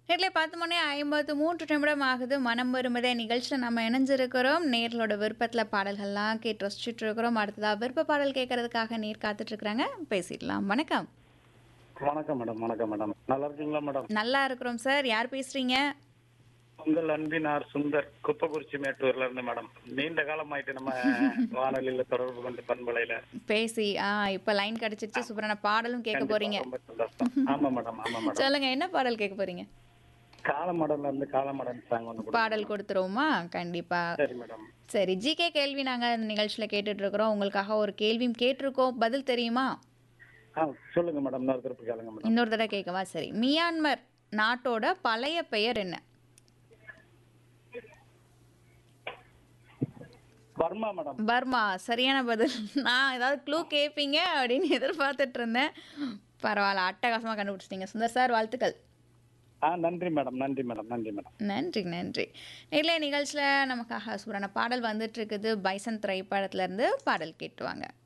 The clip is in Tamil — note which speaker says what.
Speaker 1: நேரிலே பத்து மணி ஐம்பத்து மூன்று நிமிடம் ஆகுது மனம் வரும்பதே நிகழ்ச்சியில் நம்ம இணைஞ்சிருக்கிறோம் நேர்களோட விருப்பத்தில் பாடல்கள்லாம் கேட்டு ரசிச்சுட்டு இருக்கிறோம் அடுத்ததாக விருப்ப பாடல் கேட்கறதுக்காக நேர் காத்துட்டு இருக்கிறாங்க பேசிடலாம் வணக்கம்
Speaker 2: வணக்கம் மேடம் வணக்கம் மேடம் நல்லா இருக்கீங்களா மேடம்
Speaker 1: நல்லா இருக்கிறோம் சார் யார் பேசுறீங்க
Speaker 2: உங்கள் அன்பினார் சுந்தர் குப்பக்குறிச்சி மேட்டூர்ல இருந்து மேடம் நீண்ட காலம் ஆயிட்டு நம்ம வானொலியில தொடர்பு கொண்டு பண்பலையில
Speaker 1: பேசி ஆ இப்போ லைன் கிடைச்சிருச்சு சூப்பரான பாடலும் கேட்க போறீங்க
Speaker 2: ரொம்ப சந்தோஷம் ஆமா மேடம் ஆமா மேடம்
Speaker 1: சொல்லுங்க என்ன பாடல் கேட்க போறீங்க
Speaker 2: காலமடன்ல இருந்து காலமடன் சாங் ஒன்று கொடுங்க.
Speaker 1: பாடல் கொடுத்துருவோமா கண்டிப்பா
Speaker 2: சரி மேடம்
Speaker 1: சரி ஜிகே கேள்வி நாங்கள் இந்த நிகழ்ச்சியில் கேட்டுட்டு இருக்கிறோம் உங்களுக்காக ஒரு கேள்வியும் கேட்டிருக்கோம் பதில் தெரியுமா
Speaker 2: ஆ சொல்லுங்க மேடம் இன்னொரு திருப்பி கேளுங்க மேடம்
Speaker 1: இன்னொரு தடவை கேட்கவா சரி மியான்மர் நாட்டோட பழைய பெயர் என்ன
Speaker 2: வர்மா மேடம்
Speaker 1: பர்மா சரியான பதில் நான் ஏதாவது க்ளூ கேட்பீங்க அப்படின்னு எதிர்பார்த்துட்டு இருந்தேன் பரவாயில்ல அட்டகாசமாக கண்டுபிடிச்சிட்டீங்க சுந்தர் சார் வாழ்த்துக்கள்
Speaker 2: ஆ நன்றி மேடம் நன்றி மேடம் நன்றி மேடம்
Speaker 1: நன்றி நன்றி நேரிலே நிகழ்ச்சியில் நமக்காக சூரான பாடல் வந்துட்டு இருக்குது பைசன் திரைப்படத்துல இருந்து பாடல் கேட்டுவாங்க